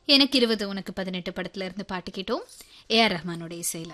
எனக்கு இருபது உனக்கு பதினெட்டு படத்துல இருந்து பாட்டு கேட்டோம் ஏஆர் ரஹ்மானோட இசையில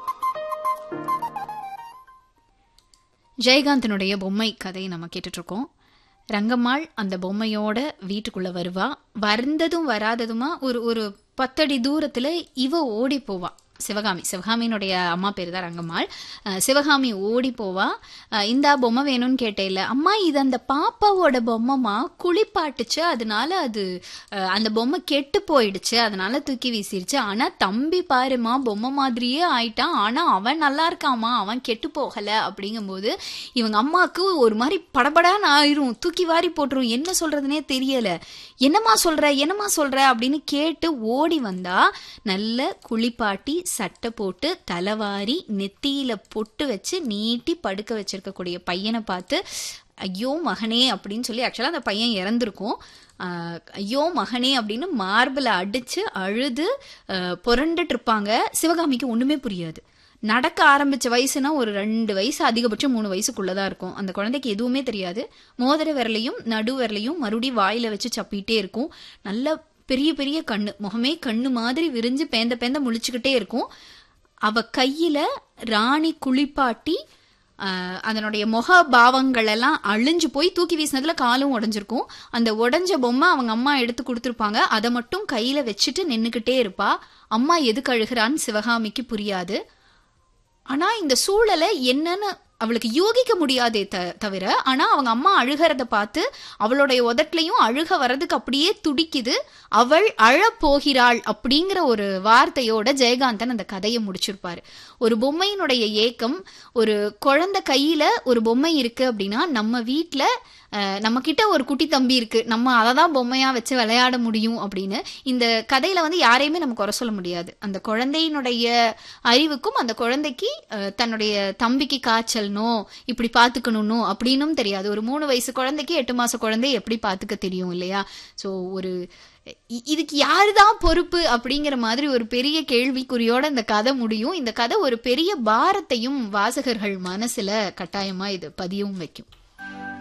ஜெயகாந்தனுடைய பொம்மை கதையை நம்ம கேட்டுட்டு இருக்கோம் ரங்கம்மாள் அந்த பொம்மையோட வீட்டுக்குள்ள வருவா வந்ததும் வராததுமா ஒரு ஒரு பத்தடி தூரத்துல இவ ஓடி போவா சிவகாமி சிவகாமியினுடைய அம்மா பேர் தான் ரங்கம்மாள் அஹ் சிவகாமி ஓடி போவா அஹ் இந்தா பொம்மை வேணும்னு கேட்டேல்ல அம்மா இது அந்த பாப்பாவோட பொம்மைமா குளிப்பாட்டுச்சு அதனால அது அஹ் அந்த பொம்மை கெட்டு போயிடுச்சு அதனால தூக்கி வீசிருச்சு ஆனா தம்பி பாருமா பொம்மை மாதிரியே ஆயிட்டான் ஆனா அவன் நல்லா இருக்காமா அவன் கெட்டு போகல அப்படிங்கும்போது இவங்க அம்மாவுக்கு ஒரு மாதிரி படபடான்னு ஆயிரும் தூக்கி வாரி போட்டுரும் என்ன சொல்றதுனே தெரியல என்னம்மா சொல்ற என்னம்மா சொல்ற அப்படின்னு கேட்டு ஓடி வந்தா நல்ல குளிப்பாட்டி சட்டை போட்டு தலைவாரி நெத்தியில பொட்டு வச்சு நீட்டி படுக்க வச்சிருக்கக்கூடிய பையனை பார்த்து ஐயோ மகனே அப்படின்னு சொல்லி ஆக்சுவலாக அந்த பையன் இறந்துருக்கும் ஆஹ் ஐயோ மகனே அப்படின்னு மார்பில் அடிச்சு அழுது ஆஹ் புரண்டுட்டு இருப்பாங்க சிவகாமிக்கு ஒண்ணுமே புரியாது நடக்க ஆரம்பிச்ச வயசுனா ஒரு ரெண்டு வயசு அதிகபட்சம் மூணு வயசுக்குள்ளதான் இருக்கும் அந்த குழந்தைக்கு எதுவுமே தெரியாது மோதிர விரலையும் நடு விரலையும் மறுபடியும் வாயில வச்சு சப்பிட்டே இருக்கும் நல்ல பெரிய பெரிய கண்ணு முகமே கண்ணு மாதிரி விரிஞ்சு பேந்த பேந்த முழிச்சுக்கிட்டே இருக்கும் அவ கையில ராணி குளிப்பாட்டி ஆஹ், அதனுடைய முக பாவங்கள் எல்லாம் அழிஞ்சு போய் தூக்கி வீசினதுல காலும் உடைஞ்சிருக்கும் அந்த உடைஞ்ச பொம்மை அவங்க அம்மா எடுத்து கொடுத்துருப்பாங்க அதை மட்டும் கையில வச்சுட்டு நின்னுக்கிட்டே இருப்பா அம்மா எதுக்கு அழுகிறான்னு சிவகாமிக்கு புரியாது ஆனா இந்த சூழலை என்னன்னு அவளுக்கு யோகிக்க முடியாதே த தவிர ஆனா அவங்க அம்மா அழுகிறத பார்த்து அவளுடைய உதட்லையும் அழுக வர்றதுக்கு அப்படியே துடிக்குது அவள் அழப் போகிறாள் அப்படிங்கிற ஒரு வார்த்தையோட ஜெயகாந்தன் அந்த கதையை முடிச்சிருப்பாரு ஒரு பொம்மையினுடைய ஏக்கம் ஒரு குழந்தை கையில ஒரு பொம்மை இருக்கு அப்படின்னா நம்ம வீட்ல அஹ், நம்ம கிட்ட ஒரு குட்டி தம்பி இருக்கு நம்ம அதை தான் பொம்மையா வச்சு விளையாட முடியும் அப்படின்னு இந்த கதையில வந்து யாரையுமே நம்ம குறை சொல்ல முடியாது அந்த குழந்தையினுடைய அறிவுக்கும் அந்த குழந்தைக்கு அஹ், தன்னுடைய தம்பிக்கு காய்ச்சல்னோ இப்படி பாத்துக்கணும்னோ அப்படின்னும் தெரியாது ஒரு மூணு வயசு குழந்தைக்கு எட்டு மாச குழந்தை எப்படி பாத்துக்க தெரியும் இல்லையா சோ ஒரு இ- இதுக்கு யாருதான் பொறுப்பு அப்படிங்கிற மாதிரி ஒரு பெரிய கேள்விக்குறியோட இந்த கதை முடியும் இந்த கதை ஒரு பெரிய பாரத்தையும் வாசகர்கள் மனசுல கட்டாயமா இது பதியவும் வைக்கும்